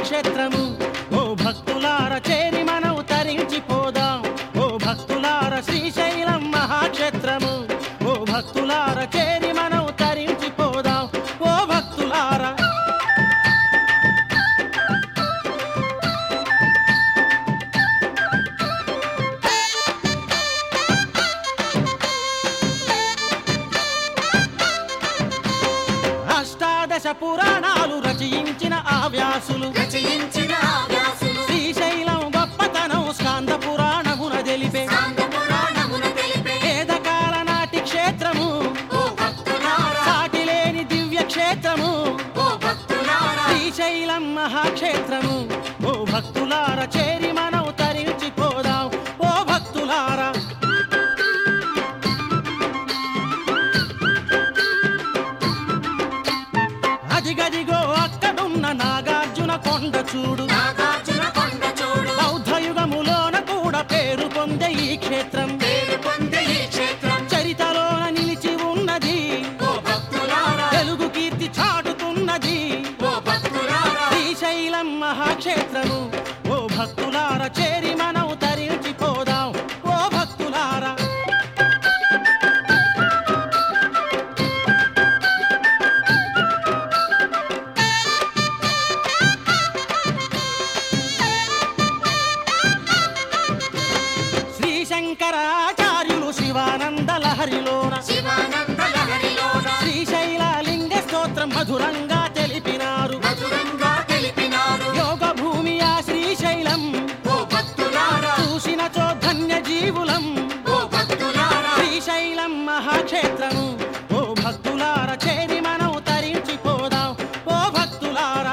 మహాక్షేత్రము ఓ భక్తులార చేరి మనం తరించిపోదాం ఓ భక్తులార శ్రీశైలం మహాక్షేత్రము ఓ భక్తులార చేరి మనం తరించిపోదాం ఓ భక్తులార అష్టాదశ పురాణాలు రచయించిన ఆ వ్యాసులు రచయించిన ఆ వ్యాసులు శ్రీశైలం గొప్పతనం స్కాంద పురాణమున తెలిపే సాంగ పురాణమున తెలిపే వేదకాల నాటి క్షేత్రము ఓ భక్తులారా సాటి లేని దివ్య క్షేత్రము ఓ భక్తులారా శ్రీశైలం మహాక్షేత్రము ఓ భక్తులార చేరి మనం తరించిపోదాం ఓ భక్తులారా అదిగదిగో అక్కడున్న నాగార్జున కొండ చూడు నాగార్జున కొండ చూడు బౌద్ధయుగములోన కూడా పేరు పొందే ఈ క్షేత్రం పేరు పొందే ఈ క్షేత్రం చరితలోన నిలిచి ఉన్నది ఓ భక్తులారా తెలుగు కీర్తి చాటుతున్నది ఓ భక్తులారా శ్రీశైలం మహాక్షేత్రము ఓ భక్తులార చేరి మనం తరించిపోదాం ఓ భక్తులారా శ్రీశంకరాచార్యులు శివానంద లహరిలోన శివానంద లహరిలోన శ్రీశైల లింగ స్తోత్రం మధురంగా తెలిపినారు మధురంగా తెలిపినారు యోగ భూమి ఆ శ్రీశైలం ఓ భక్తులారా చూసిన ధన్య జీవులం ఓ భక్తులారా శ్రీశైలం మహాక్షేత్రము ఓ భక్తులార చేరి మనం తరించిపోదాం ఓ భక్తులారా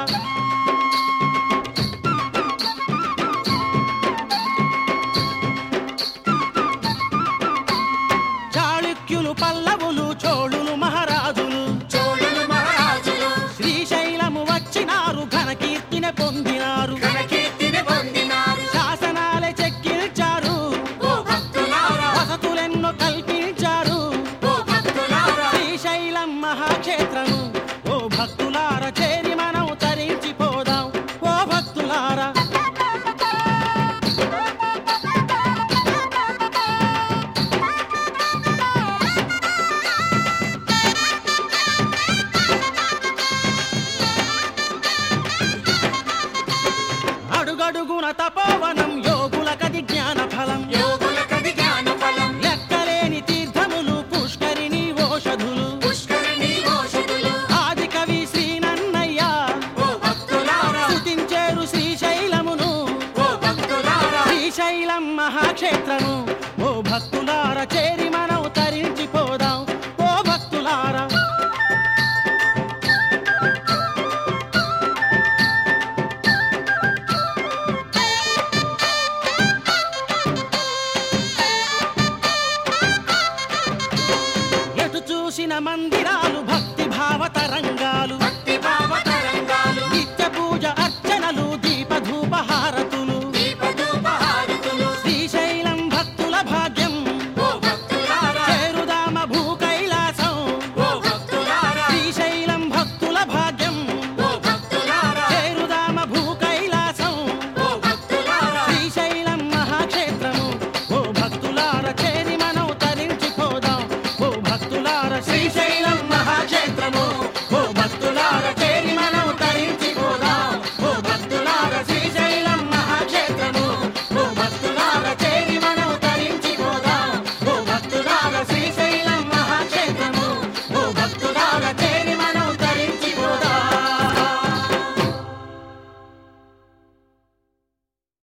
చాళుక్యులు పల్లవులు చోళులు మహారాజులు చోళులు మహారాజులు శ్రీశైలము వచ్చినారు ఘనకీర్తిని పొందినారు ఘనకీర్తిని పొందినారు శాసనాలే చెక్కిల్చారు ఓ భక్తులారా వసతులెన్నో కల్పించారు ఓ భక్తులారా శ్రీశైలం మహాక్షేత్రము ఓ భక్తులార చేరి మనం తరించిపోదాం ఓ భక్తులారా అడుగడుగున తపోవనం యోగులకది జ్ఞాన ఫలం యోగులకది జ్ఞాన ఫలం లెక్కలేని తీర్థములు పుష్కరిణి ఓషధులు పుష్కరిణి ఓషధులు ఆది కవి శ్రీనన్నయ్య ఓ భక్తులారా స్తుతించేరు శ్రీశైలమును ఓ భక్తులారా శ్రీశైలం మహాక్షేత్రము ఓ భక్తులార చేరి మనం తరించిపోదాం ఓ భక్తులారా ఎటు చూసిన మందిరాలు భక్తి భావ తరంగాలు భక్తి భావ తరంగాలు నిత్య పూజ అర్చనలు దీప ధూప హారతులు దీపధూప హారతులు శ్రీశైలం భక్తుల భాగ్యం ఓ భక్తులారా చేరుదామ భూ కైలాసం ఓ భక్తులారా శ్రీశైలం భక్తుల భాగ్యం ఓ భక్తులారా చేరుదామ భూ కైలాసం ఓ భక్తులారా శ్రీశైలం మహాక్షేత్రము ఓ భక్తులార చేరి మనం తరించిపోదాం ఓ భక్తులార శ్రీశైలం మహాక్షేత్రము ఓ భక్తులార చేరి మనం తరించిపోదాం ఓ భక్తులార శ్రీశైలం మహాక్షేత్రము ఓ భక్తులార చేరి మనం తరించిపోదాం ఓ భక్తులార శ్రీశైలం మహాక్షేత్రము ఓ భక్తులార